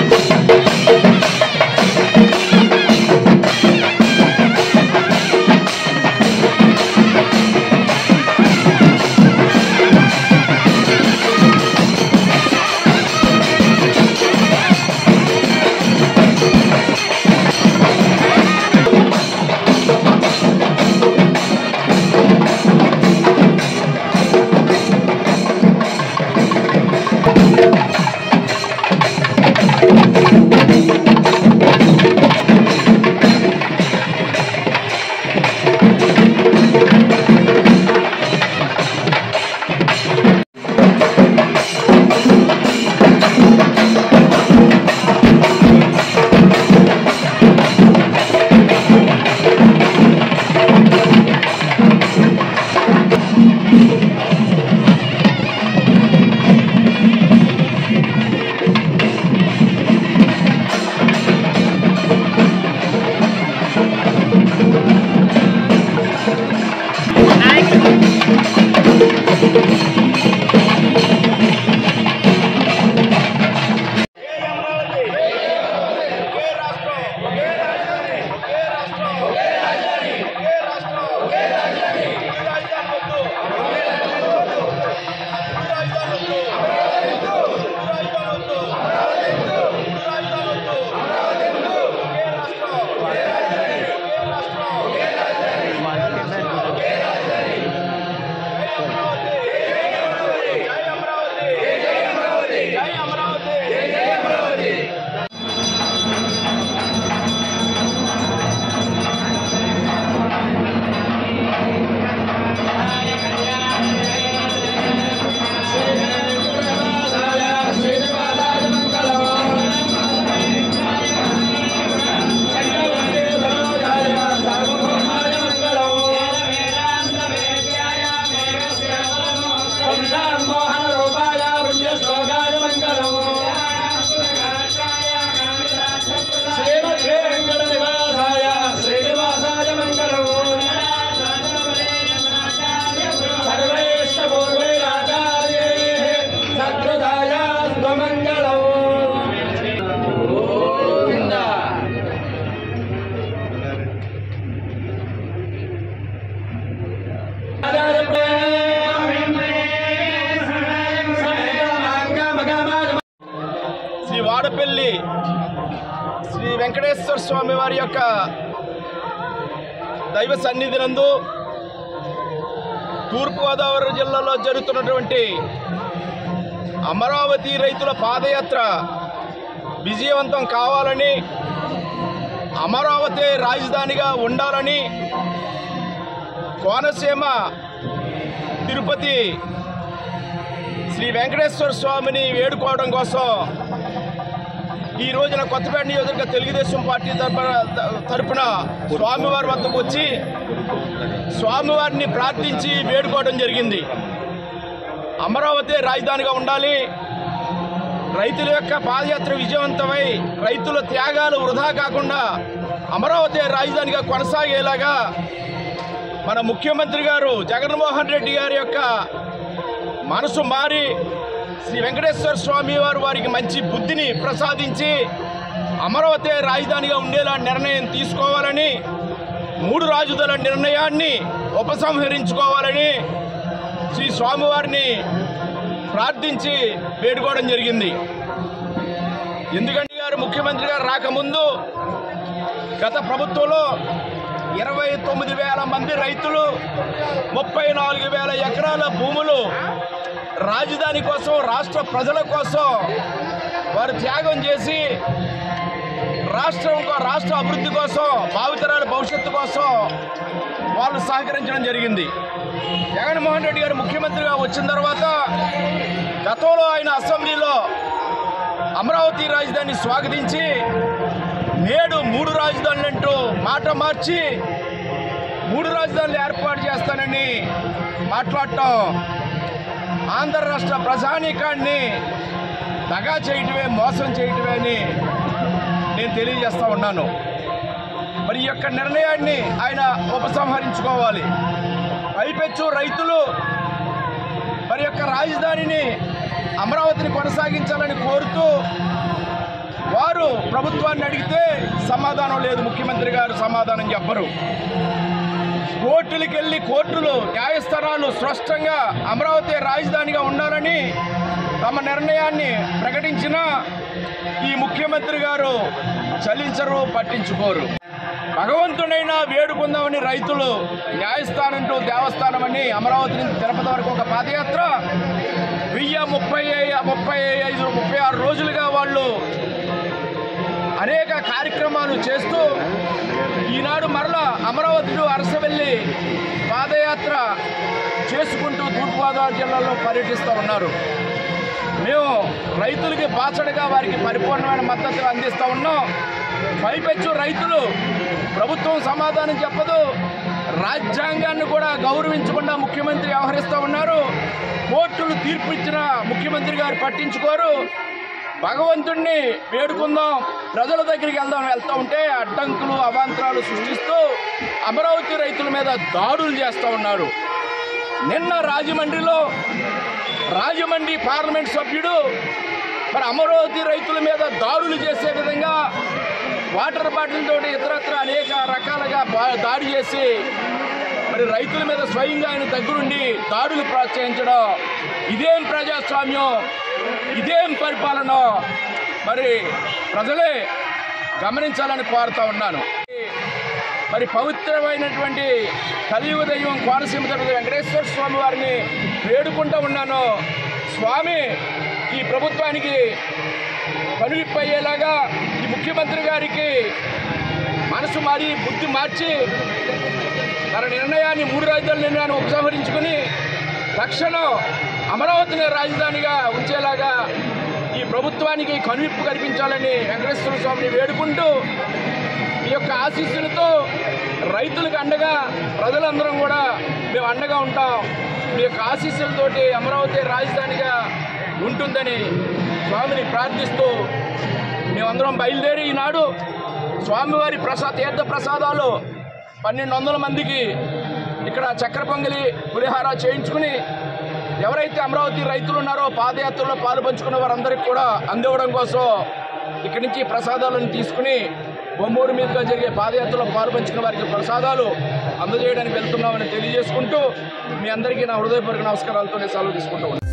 శ్రీ వాడపల్లి శ్రీ వెంకటేశ్వర స్వామి వారి యొక్క దైవ సన్నిధి నందు తూర్పుగోదావరి జిల్లాలో జరుగుతున్నటువంటి అమరావతి రైతుల పాదయాత్ర విజయవంతం కావాలని అమరావతి రాజధానిగా ఉండాలని కోనసీమ తిరుపతి శ్రీ వెంకటేశ్వర స్వామిని వేడుకోవడం కోసం ఈ రోజున కొత్తపేట నియోజకవర్గ తెలుగుదేశం పార్టీ తరపున తరపున స్వామివారి వద్దకు వచ్చి స్వామివారిని ప్రార్థించి వేడుకోవడం జరిగింది అమరావతి రాజధానిగా ఉండాలి రైతుల యొక్క పాదయాత్ర విజయవంతమై రైతుల త్యాగాలు వృధా కాకుండా అమరావతి రాజధానిగా కొనసాగేలాగా మన ముఖ్యమంత్రి గారు జగన్మోహన్ రెడ్డి గారి యొక్క మనసు మారి శ్రీ వెంకటేశ్వర స్వామి వారు వారికి మంచి బుద్ధిని ప్రసాదించి అమరావతి రాజధానిగా ఉండేలా నిర్ణయం తీసుకోవాలని మూడు రాజుదల నిర్ణయాన్ని ఉపసంహరించుకోవాలని శ్రీ స్వామివారిని ప్రార్థించి వేడుకోవడం జరిగింది ఎందుకంటే గారు ముఖ్యమంత్రి గారు రాకముందు గత ప్రభుత్వంలో ఇరవై తొమ్మిది వేల మంది రైతులు ముప్పై నాలుగు వేల ఎకరాల భూములు రాజధాని కోసం రాష్ట్ర ప్రజల కోసం వారు త్యాగం చేసి రాష్ట్రం కో- రాష్ట్ర అభివృద్ధి కోసం భావితరాల భవిష్యత్తు కోసం వాళ్ళు సహకరించడం జరిగింది జగన్మోహన్ రెడ్డి గారు ముఖ్యమంత్రిగా వచ్చిన తర్వాత గతంలో ఆయన అసెంబ్లీలో అమరావతి రాజధానిని స్వాగతించి నేడు మూడు రాజధానులు అంటూ మాట మార్చి మూడు రాజధానులు ఏర్పాటు చేస్తానని మాట్లాడటం ఆంధ్ర రాష్ట్ర ప్రజానీకాన్ని దగా చేయటమే మోసం చేయటమే అని నేను తెలియజేస్తా ఉన్నాను మరి ఈ యొక్క నిర్ణయాన్ని ఆయన ఉపసంహరించుకోవాలి పైపెచ్చు రైతులు మరి యొక్క రాజధానిని అమరావతిని కొనసాగించాలని కోరుతూ ప్రభుత్వాన్ని అడిగితే సమాధానం లేదు ముఖ్యమంత్రి గారు సమాధానం చెప్పరు కోర్టులకు వెళ్ళి కోర్టులు న్యాయస్థానాలు స్పష్టంగా అమరావతి రాజధానిగా ఉండాలని తమ నిర్ణయాన్ని ప్రకటించిన ఈ ముఖ్యమంత్రి గారు చలించరు పట్టించుకోరు భగవంతుడైనా వేడుకుందామని రైతులు న్యాయస్థానం టు దేవస్థానం అని అమరావతి నుంచి తిరుపతి వరకు ఒక పాదయాత్ర వెయ్యి ముప్పై ముప్పై ఐదు ముప్పై ఆరు రోజులుగా వాళ్ళు అనేక కార్యక్రమాలు చేస్తూ ఈనాడు మరలా అమరావతి టు అరసవెల్లి పాదయాత్ర చేసుకుంటూ తూర్పుగోదావరి జిల్లాలో పర్యటిస్తూ ఉన్నారు మేము రైతులకి బాసడగా వారికి పరిపూర్ణమైన మద్దతు అందిస్తూ ఉన్నాం పైపెచ్చు రైతులు ప్రభుత్వం సమాధానం చెప్పదు రాజ్యాంగాన్ని కూడా గౌరవించకుండా ముఖ్యమంత్రి వ్యవహరిస్తూ ఉన్నారు కోర్టులు తీర్పు ఇచ్చిన ముఖ్యమంత్రి గారు పట్టించుకోరు భగవంతుణ్ణి వేడుకుందాం ప్రజల దగ్గరికి వెళ్దాం వెళ్తూ ఉంటే అడ్డంకులు అవాంతరాలు సృష్టిస్తూ అమరావతి రైతుల మీద దాడులు చేస్తూ ఉన్నారు నిన్న రాజమండ్రిలో రాజమండ్రి పార్లమెంట్ సభ్యుడు మరి అమరావతి రైతుల మీద దాడులు చేసే విధంగా వాటర్ బాటిల్ తోటి ఇతరత్ర అనేక రకాలుగా బా- దాడి చేసి మరి రైతుల మీద స్వయంగా ఆయన దగ్గరుండి దాడులు ప్రోత్సహించడం ఇదేం ప్రజాస్వామ్యం ఇదేం పరిపాలన మరి ప్రజలే గమనించాలని కోరుతా ఉన్నాను మరి పవిత్రమైనటువంటి కలియుగ దైవం కోనసీమ తిరుపతి వెంకటేశ్వర స్వామి వారిని వేడుకుంటూ ఉన్నాను స్వామి ఈ ప్రభుత్వానికి కనువిప్పు అయ్యేలాగా ఈ ముఖ్యమంత్రి గారికి మనసు మారి బుద్ధి మార్చి తన నిర్ణయాన్ని మూడు రాజధానుల నిర్ణయాన్ని ఉపసంహరించుకుని తక్షణం అమరావతిని రాజధానిగా ఉంచేలాగా ఈ ప్రభుత్వానికి కనువిప్పు కల్పించాలని వెంకటేశ్వర స్వామిని వేడుకుంటూ ఈ యొక్క ఆశీస్సులతో రైతులకు అండగా ప్రజలందరం కూడా మేము అండగా ఉంటాం మీ యొక్క ఆశీస్సులతోటి అమరావతి రాజధానిగా ఉంటుందని స్వామిని ప్రార్థిస్తూ మేమందరం బయలుదేరి ఈనాడు స్వామివారి ప్రసాద తీర్థ ప్రసాదాలు పన్నెండు వందల మందికి ఇక్కడ చక్కెర పొంగలి పులిహార చేయించుకుని ఎవరైతే అమరావతి రైతులు ఉన్నారో పాదయాత్రలో పాలు పంచుకున్న వారందరికీ కూడా అందివ్వడం కోసం ఇక్కడి నుంచి ప్రసాదాలను తీసుకుని బొమ్మూరు మీదుగా జరిగే పాదయాత్రలో పాలు పంచుకున్న వారికి ప్రసాదాలు అందజేయడానికి వెళ్తున్నామని తెలియజేసుకుంటూ మీ అందరికీ నా హృదయపూర్వక నమస్కారాలతో నేను సెలవు తీసుకుంటూ ఉన్నాను